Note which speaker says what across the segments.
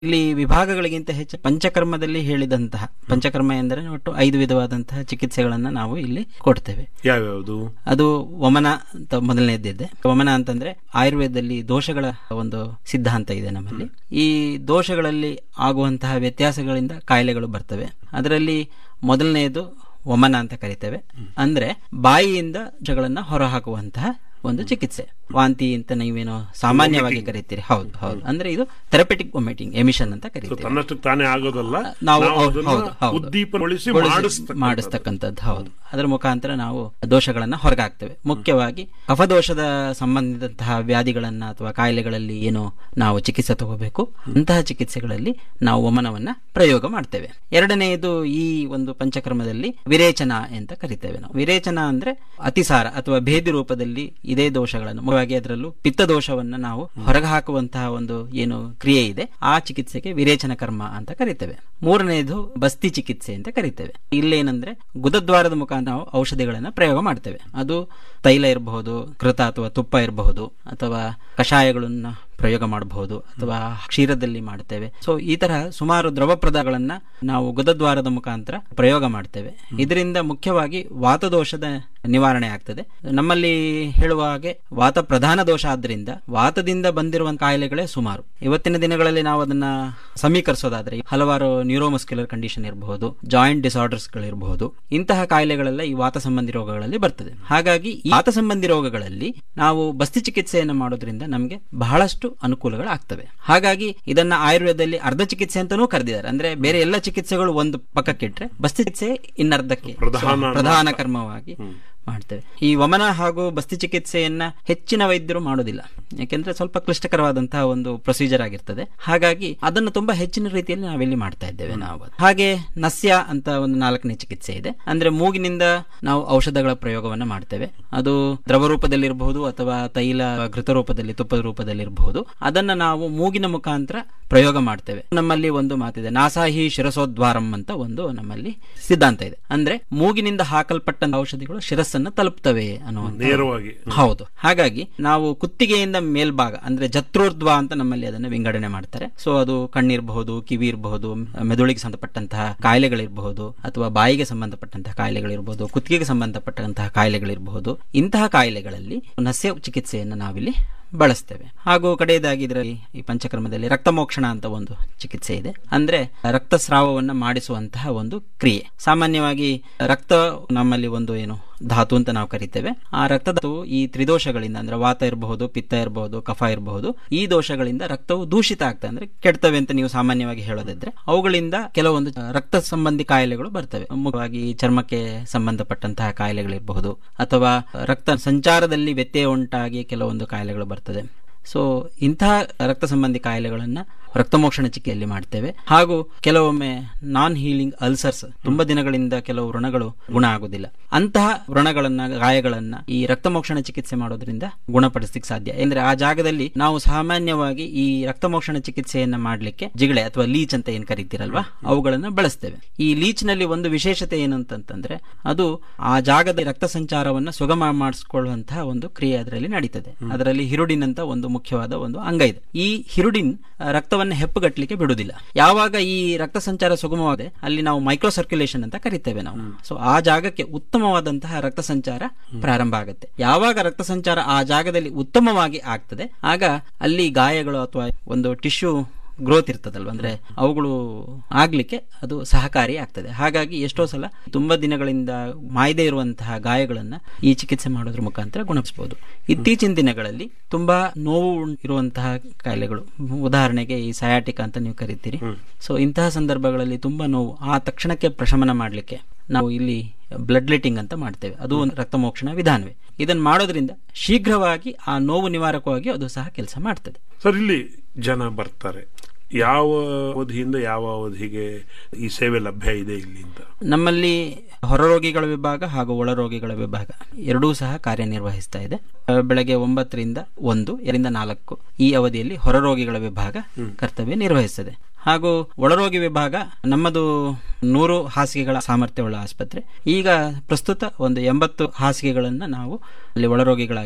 Speaker 1: ಇಲ್ಲಿ ವಿಭಾಗಗಳಿಗಿಂತ ಹೆಚ್ಚು ಪಂಚಕರ್ಮದಲ್ಲಿ ಹೇಳಿದಂತಹ ಪಂಚಕರ್ಮ ಎಂದರೆ ಒಟ್ಟು ಐದು ವಿಧವಾದಂತಹ ಚಿಕಿತ್ಸೆಗಳನ್ನ ನಾವು ಇಲ್ಲಿ ಕೊಡ್ತೇವೆ
Speaker 2: ಯಾವ್ಯಾವುದು
Speaker 1: ಅದು ವಮನ ಅಂತ ಮೊದಲನೇದಿದೆ ವಮನ ಅಂತಂದ್ರೆ ಆಯುರ್ವೇದದಲ್ಲಿ ದೋಷಗಳ ಒಂದು ಸಿದ್ಧಾಂತ ಇದೆ ನಮ್ಮಲ್ಲಿ ಈ ದೋಷಗಳಲ್ಲಿ ಆಗುವಂತಹ ವ್ಯತ್ಯಾಸಗಳಿಂದ ಕಾಯಿಲೆಗಳು ಬರ್ತವೆ ಅದರಲ್ಲಿ ಮೊದಲನೆಯದು ವಮನ ಅಂತ ಕರಿತೇವೆ ಅಂದ್ರೆ ಬಾಯಿಯಿಂದ ದೋಷಗಳನ್ನ ಹೊರಹಾಕುವಂತಹ ಒಂದು ಚಿಕಿತ್ಸೆ ವಾಂತಿ ಅಂತ ನೀವೇನೋ ಸಾಮಾನ್ಯವಾಗಿ ಕರಿತೀರಿ ಹೌದು ಹೌದು ಅಂದ್ರೆ ಇದು ಥೆರಪೆಟಿಕ್ ವಾಮಿಟಿಂಗ್ ಎಮಿಷನ್ ಅಂತ
Speaker 2: ಸೊ
Speaker 1: ಕರಿತೀವಿ
Speaker 2: ತನ್ನಷ್ಟಕ್ಕೆ ತಾನೇ ಆಗೋದಲ್ಲ
Speaker 1: ನಾವು
Speaker 2: ನಾವು
Speaker 1: ಹೌದು,
Speaker 2: ಅದನ್ನ
Speaker 1: ಹೌದು, ಹೌದು.
Speaker 2: ಉದ್ದೀಪನಗೊಳಿಸಿ
Speaker 1: ಗೊಳಿಸಿ
Speaker 2: ಮಾಡಿಸ್ತಕ್ಕಂಥದ್ದು.
Speaker 1: ಮಾಡಿಸ್ತಕ್ಕಂಥದ್ದು ಹೌದು ಅದರ ಮುಖಾಂತರ ನಾವು ದೋಷಗಳನ್ನ ಹೊರಗಾಕ್ತೇವೆ ಮುಖ್ಯವಾಗಿ ಕಫದೋಷದ ಸಂಬಂಧಿಸಿದಂತಹ ವ್ಯಾಧಿಗಳನ್ನ ಅಥವಾ ಕಾಯಿಲೆಗಳಲ್ಲಿ ಏನು ನಾವು ಚಿಕಿತ್ಸೆ ತಗೋಬೇಕು ಅಂತಹ ಚಿಕಿತ್ಸೆಗಳಲ್ಲಿ ನಾವು ವಮನವನ್ನ ಪ್ರಯೋಗ ಮಾಡ್ತೇವೆ ಎರಡನೆಯದು ಈ ಒಂದು ಪಂಚಕರ್ಮದಲ್ಲಿ ವಿರೇಚನ ಅಂತ ಕರಿತೇವೆ ನಾವು ವಿರೇಚನ ಅಂದ್ರೆ ಅತಿಸಾರ ಅಥವಾ ಭೇದಿ ರೂಪದಲ್ಲಿ ಇದೇ ದೋಷಗಳನ್ನು ಮುಖ್ಯವಾಗಿ ಅದರಲ್ಲೂ ಪಿತ್ತ ದೋಷವನ್ನ ನಾವು ಹೊರಗೆ ಹಾಕುವಂತಹ ಒಂದು ಏನು ಕ್ರಿಯೆ ಇದೆ ಆ ಚಿಕಿತ್ಸೆಗೆ ವಿರೇಚನ ಕರ್ಮ ಅಂತ ಕರಿತೇವೆ ಮೂರನೆಯದು ಬಸ್ತಿ ಚಿಕಿತ್ಸೆ ಅಂತ ಕರಿತೇವೆ ಇಲ್ಲೇನಂದ್ರೆ ಗುದದ್ವಾರದ ಮುಖಾಂತರ ನಾವು ಔಷಧಿಗಳನ್ನ ಪ್ರಯೋಗ ಮಾಡ್ತೇವೆ ಅದು ತೈಲ ಇರಬಹುದು ಕೃತ ಅಥವಾ ತುಪ್ಪ ಇರಬಹುದು ಅಥವಾ ಕಷಾಯಗಳನ್ನ ಪ್ರಯೋಗ ಮಾಡಬಹುದು ಅಥವಾ ಕ್ಷೀರದಲ್ಲಿ ಮಾಡ್ತೇವೆ ಸೊ ಈ ತರ ಸುಮಾರು ದ್ರವ ಪದಾರ್ಥಗಳನ್ನ ನಾವು ಗುದದ್ವಾರದ ಮುಖಾಂತರ ಪ್ರಯೋಗ ಮಾಡ್ತೇವೆ ಇದರಿಂದ ಮುಖ್ಯವಾಗಿ ವಾತದೋಷದ ನಿವಾರಣೆ ಆಗ್ತದೆ ನಮ್ಮಲ್ಲಿ ಹೇಳುವ ಹಾಗೆ ವಾತ ಪ್ರಧಾನ ದೋಷ ಆದ್ರಿಂದ ವಾತದಿಂದ ಬಂದಿರುವ ಕಾಯಿಲೆಗಳೇ ಸುಮಾರು ಇವತ್ತಿನ ದಿನಗಳಲ್ಲಿ ನಾವು ಅದನ್ನ ಸಮೀಕರಿಸೋದಾದ್ರೆ ಹಲವಾರು ನ್ಯೂರೋಮಸ್ಕ್ಯುಲರ್ ಕಂಡೀಷನ್ ಇರಬಹುದು ಜಾಯಿಂಟ್ ಡಿಸಾರ್ಡರ್ಸ್ ಗಳಿರಬಹುದು ಇಂತಹ ಕಾಯಿಲೆಗಳೆಲ್ಲ ಈ ವಾತ ಸಂಬಂಧಿ ರೋಗಗಳಲ್ಲಿ ಬರ್ತದೆ ಹಾಗಾಗಿ ಈ ವಾತ ಸಂಬಂಧಿ ರೋಗಗಳಲ್ಲಿ ನಾವು ಬಸ್ತಿ ಚಿಕಿತ್ಸೆಯನ್ನು ಮಾಡೋದ್ರಿಂದ ನಮಗೆ ಬಹಳಷ್ಟು ಅನುಕೂಲಗಳಾಗ್ತವೆ ಹಾಗಾಗಿ ಇದನ್ನ ಆಯುರ್ವೇದದಲ್ಲಿ ಅರ್ಧ ಚಿಕಿತ್ಸೆ ಅಂತಾನೂ ಕರೆದಿದ್ದಾರೆ ಅಂದ್ರೆ ಬೇರೆ ಎಲ್ಲ ಚಿಕಿತ್ಸೆಗಳು ಒಂದು ಪಕ್ಕಕ್ಕಿಟ್ರೆ ಬಸ್ತಿ ಚಿಕಿತ್ಸೆ ಇನ್ನರ್ಧಕ್ಕೆ
Speaker 2: ಪ್ರಧಾನ
Speaker 1: ಪ್ರಧಾನ ಕರ್ಮವಾಗಿ ಮಾಡ್ತೇವೆ ಈ ವಮನ ಹಾಗೂ ಬಸ್ತಿ ಚಿಕಿತ್ಸೆಯನ್ನ ಹೆಚ್ಚಿನ ವೈದ್ಯರು ಮಾಡೋದಿಲ್ಲ ಯಾಕೆಂದ್ರೆ ಸ್ವಲ್ಪ ಕ್ಲಿಷ್ಟಕರವಾದಂತಹ ಒಂದು ಪ್ರೊಸೀಜರ್ ಆಗಿರ್ತದೆ ಹಾಗಾಗಿ ಅದನ್ನು ತುಂಬಾ ಹೆಚ್ಚಿನ ರೀತಿಯಲ್ಲಿ ನಾವಿಲ್ಲಿ ಮಾಡ್ತಾ ಇದ್ದೇವೆ ನಾವು ಹಾಗೆ ನಸ್ಯ ಅಂತ ಒಂದು ನಾಲ್ಕನೇ ಚಿಕಿತ್ಸೆ ಇದೆ ಅಂದ್ರೆ ಮೂಗಿನಿಂದ ನಾವು ಔಷಧಗಳ ಪ್ರಯೋಗವನ್ನ ಮಾಡ್ತೇವೆ ಅದು ದ್ರವ ರೂಪದಲ್ಲಿರಬಹುದು ಅಥವಾ ತೈಲ ಘೃತ ರೂಪದಲ್ಲಿ ತುಪ್ಪದ ರೂಪದಲ್ಲಿ ಇರಬಹುದು ಅದನ್ನ ನಾವು ಮೂಗಿನ ಮುಖಾಂತರ ಪ್ರಯೋಗ ಮಾಡ್ತೇವೆ ನಮ್ಮಲ್ಲಿ ಒಂದು ಮಾತಿದೆ ನಾಸಾಹಿ ಶಿರಸೋದ್ವಾರಂ ಅಂತ ಒಂದು ನಮ್ಮಲ್ಲಿ ಸಿದ್ಧಾಂತ ಇದೆ ಅಂದ್ರೆ ಮೂಗಿನಿಂದ ಹಾಕಲ್ಪಟ್ಟ ಔಷಧಿಗಳು ಶಿರಸ್ಸನ್ನ ತಲುಪ್ತವೆ ಅನ್ನುವಂತ
Speaker 2: ನೇರವಾಗಿ
Speaker 1: ಹೌದು ಹಾಗಾಗಿ ನಾವು ಕುತ್ತಿಗೆಯಿಂದ ಮೇಲ್ಭಾಗ ಅಂದ್ರೆ ಜತ್ರೋರ್ಧ್ವ ಅಂತ ನಮ್ಮಲ್ಲಿ ಅದನ್ನು ವಿಂಗಡಣೆ ಮಾಡ್ತಾರೆ ಸೊ ಅದು ಕಣ್ಣಿರಬಹುದು ಕಿವಿ ಇರಬಹುದು ಮೆದುಳಿಗೆ ಸಂಬಂಧಪಟ್ಟಂತಹ ಕಾಯಿಲೆಗಳಿರಬಹುದು ಅಥವಾ ಬಾಯಿಗೆ ಸಂಬಂಧಪಟ್ಟಂತಹ ಕಾಯಿಲೆಗಳಿರಬಹುದು ಕುತ್ತಿಗೆಗೆ ಸಂಬಂಧಪಟ್ಟಂತಹ ಕಾಯಿಲೆಗಳಿರಬಹುದು ಇಂತಹ ಕಾಯಿಲೆಗಳಲ್ಲಿ ನಸ್ಯ ಚಿಕಿತ್ಸೆಯನ್ನು ನಾವಿಲ್ಲಿ ಬಳಸ್ತೇವೆ ಹಾಗೂ ಕಡೆಯದಾಗಿ ಇದರಲ್ಲಿ ಈ ಪಂಚಕರ್ಮದಲ್ಲಿ ರಕ್ತಮೋಕ್ಷಣ ಅಂತ ಒಂದು ಚಿಕಿತ್ಸೆ ಇದೆ ಅಂದ್ರೆ ರಕ್ತಸ್ರಾವವನ್ನ ಮಾಡಿಸುವಂತಹ ಒಂದು ಕ್ರಿಯೆ ಸಾಮಾನ್ಯವಾಗಿ ರಕ್ತ ನಮ್ಮಲ್ಲಿ ಒಂದು ಏನು ಧಾತು ಅಂತ ನಾವು ಕರಿತೇವೆ ಆ ರಕ್ತಧಾತು ಈ ತ್ರಿದೋಷಗಳಿಂದ ಅಂದ್ರೆ ವಾತ ಇರಬಹುದು ಪಿತ್ತ ಇರಬಹುದು ಕಫ ಇರಬಹುದು ಈ ದೋಷಗಳಿಂದ ರಕ್ತವು ದೂಷಿತ ಆಗ್ತದೆ ಅಂದ್ರೆ ಕೆಡ್ತವೆ ಅಂತ ನೀವು ಸಾಮಾನ್ಯವಾಗಿ ಹೇಳೋದಿದ್ರೆ ಅವುಗಳಿಂದ ಕೆಲವೊಂದು ರಕ್ತ ಸಂಬಂಧಿ ಕಾಯಿಲೆಗಳು ಬರ್ತವೆ ಮುಖ್ಯವಾಗಿ ಚರ್ಮಕ್ಕೆ ಸಂಬಂಧಪಟ್ಟಂತಹ ಕಾಯಿಲೆಗಳಿರಬಹುದು ಅಥವಾ ರಕ್ತ ಸಂಚಾರದಲ್ಲಿ ವ್ಯತ್ಯಯ ಉಂಟಾಗಿ ಕೆಲವೊಂದು ಕಾಯಿಲೆಗಳು ಬರ್ತದೆ ಸೊ ಇಂತಹ ರಕ್ತ ಸಂಬಂಧಿ ಕಾಯಿಲೆಗಳನ್ನ ರಕ್ತಮೋಕ್ಷಣ ಚಿಕಿತ್ಸೆಯಲ್ಲಿ ಮಾಡ್ತೇವೆ ಹಾಗೂ ಕೆಲವೊಮ್ಮೆ ನಾನ್ ಹೀಲಿಂಗ್ ಅಲ್ಸರ್ಸ್ ತುಂಬಾ ದಿನಗಳಿಂದ ಕೆಲವು ವ್ರಣಗಳು ಗುಣ ಆಗುದಿಲ್ಲ ಅಂತಹ ವ್ರಣಗಳನ್ನ ಗಾಯಗಳನ್ನ ಈ ರಕ್ತಮೋಕ್ಷಣ ಚಿಕಿತ್ಸೆ ಮಾಡೋದ್ರಿಂದ ಗುಣಪಡಿಸಲಿಕ್ಕೆ ಸಾಧ್ಯ ಅಂದ್ರೆ ಆ ಜಾಗದಲ್ಲಿ ನಾವು ಸಾಮಾನ್ಯವಾಗಿ ಈ ರಕ್ತಮೋಕ್ಷಣ ಚಿಕಿತ್ಸೆಯನ್ನ ಮಾಡ್ಲಿಕ್ಕೆ ಜಿಗಳೆ ಅಥವಾ ಲೀಚ್ ಅಂತ ಏನ್ ಕರಿತೀರಲ್ವಾ ಅವುಗಳನ್ನ ಬಳಸ್ತೇವೆ ಈ ಲೀಚ್ ನಲ್ಲಿ ಒಂದು ವಿಶೇಷತೆ ಏನು ಅಂತಂತಂದ್ರೆ ಅದು ಆ ಜಾಗದ ರಕ್ತ ಸಂಚಾರವನ್ನ ಸುಗಮ ಮಾಡಿಸಿಕೊಳ್ಳುವಂತಹ ಒಂದು ಕ್ರಿಯೆ ಅದರಲ್ಲಿ ನಡೀತದೆ ಅದರಲ್ಲಿ ಹಿರುಡಿನ್ ಅಂತ ಒಂದು ಮುಖ್ಯವಾದ ಒಂದು ಅಂಗ ಇದೆ ಈ ಹಿರುಡಿನ್ ಆ, ರಕ್ತವನ್ನ ಹೆಪ್ಪುಗಟ್ಟಲಿಕ್ಕೆ ಬಿಡುವುದಿಲ್ಲ ಯಾವಾಗ ಈ ರಕ್ತ ಸಂಚಾರ ಸುಗಮವಾಗಿದೆ ಅಲ್ಲಿ ನಾವು ಮೈಕ್ರೋ ಸರ್ಕ್ಯುಲೇಷನ್ ಅಂತ ಕರಿತೇವೆ ನಾವು ಸೊ ಆ ಜಾಗಕ್ಕೆ ಉತ್ತಮವಾದಂತಹ ರಕ್ತ ಸಂಚಾರ ಪ್ರಾರಂಭ ಆಗುತ್ತೆ ಯಾವಾಗ ರಕ್ತ ಸಂಚಾರ ಆ ಜಾಗದಲ್ಲಿ ಉತ್ತಮವಾಗಿ ಆಗ್ತದೆ ಆಗ ಅಲ್ಲಿ ಗಾಯಗಳು ಅಥವಾ ಒಂದು ಟಿಶ್ಯೂ ಗ್ರೋತ್ ಇರ್ತದಲ್ವ ಅಂದ್ರೆ ಅವುಗಳು ಆಗ್ಲಿಕ್ಕೆ ಅದು ಸಹಕಾರಿ ಆಗ್ತದೆ ಹಾಗಾಗಿ ಎಷ್ಟೋ ಸಲ ತುಂಬಾ ದಿನಗಳಿಂದ ಮಾಯದೇ ಇರುವಂತಹ ಗಾಯಗಳನ್ನ ಈ ಚಿಕಿತ್ಸೆ ಮಾಡೋದ್ರ ಮುಖಾಂತರ ಗುಣಪಡಿಸಬಹುದು ಇತ್ತೀಚಿನ ದಿನಗಳಲ್ಲಿ ತುಂಬಾ ನೋವು ಉಂ- ಇರುವಂತಹ ಕಾಯಿಲೆಗಳು ಉದಾಹರಣೆಗೆ ಈ ಸಯಾಟಿಕ್ ಅಂತ ನೀವು ಕರಿತೀರಿ ಸೊ ಇಂತಹ ಸಂದರ್ಭಗಳಲ್ಲಿ ತುಂಬಾ ನೋವು ಆ ತಕ್ಷಣಕ್ಕೆ ಪ್ರಶಮನ ಮಾಡಲಿಕ್ಕೆ ನಾವು ಇಲ್ಲಿ ಬ್ಲಡ್ ಲೆಟಿಂಗ್ ಅಂತ ಮಾಡ್ತೇವೆ ಅದು ಒಂದು ರಕ್ತಮೋಕ್ಷಣ ವಿಧಾನವೇ ಇದನ್ನು ಮಾಡೋದ್ರಿಂದ ಶೀಘ್ರವಾಗಿ ಆ ನೋವು ನಿವಾರಕವಾಗಿ ಅದು ಸಹ ಕೆಲಸ ಮಾಡ್ತದೆ
Speaker 2: ಸರ್ ಇಲ್ಲಿ ಜನ ಬರ್ತಾರೆ ಯಾವ ಅವಧಿಯಿಂದ ಯಾವ ಅವಧಿಗೆ ಈ ಸೇವೆ ಲಭ್ಯ ಇದೆ ಇಲ್ಲಿ ಅಂತ
Speaker 1: ನಮ್ಮಲ್ಲಿ ಹೊರರೋಗಿಗಳ ವಿಭಾಗ ಹಾಗೂ ಒಳರೋಗಿಗಳ ವಿಭಾಗ ಎರಡೂ ಸಹ ಕಾರ್ಯನಿರ್ವಹಿಸ್ತಾ ಇದೆ ಆ, ಬೆಳಗ್ಗೆ ಒಂಬತ್ತರಿಂದ ಒಂದು ಎರಡರಿಂದ ನಾಲ್ಕು ಈ ಅವಧಿಯಲ್ಲಿ ಹೊರರೋಗಿಗಳ ವಿಭಾಗ ಕರ್ತವ್ಯ ನಿರ್ವಹಿಸ್ತದೆ ಹಾಗೂ ಒಳರೋಗಿ ವಿಭಾಗ ನಮ್ಮದು ನೂರು ಹಾಸಿಗೆಗಳ ಸಾಮರ್ಥ್ಯವುಳ್ಳ ಆಸ್ಪತ್ರೆ ಈಗ ಪ್ರಸ್ತುತ ಒಂದು ಎಂಬತ್ತು ಹಾಸಿಗೆಗಳನ್ನು ನಾವು ಅಲ್ಲಿ ಒಳರೋಗಿಗಳಾಗಿ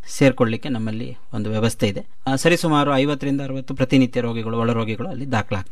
Speaker 1: ಸೇರ್ಕೊಳ್ಳಿಕ್ಕೆ ನಮ್ಮಲ್ಲಿ ಒಂದು ವ್ಯವಸ್ಥೆ ಇದೆ ಆ, ಸರಿಸುಮಾರು ಐವತ್ತರಿಂದ ಅರವತ್ತು ಪ್ರತಿನಿತ್ಯ ರೋಗಿಗಳು ಒಳರೋಗಿಗಳು ಅಲ್ಲಿ ದಾಖಲಾಗ್ತಾರೆ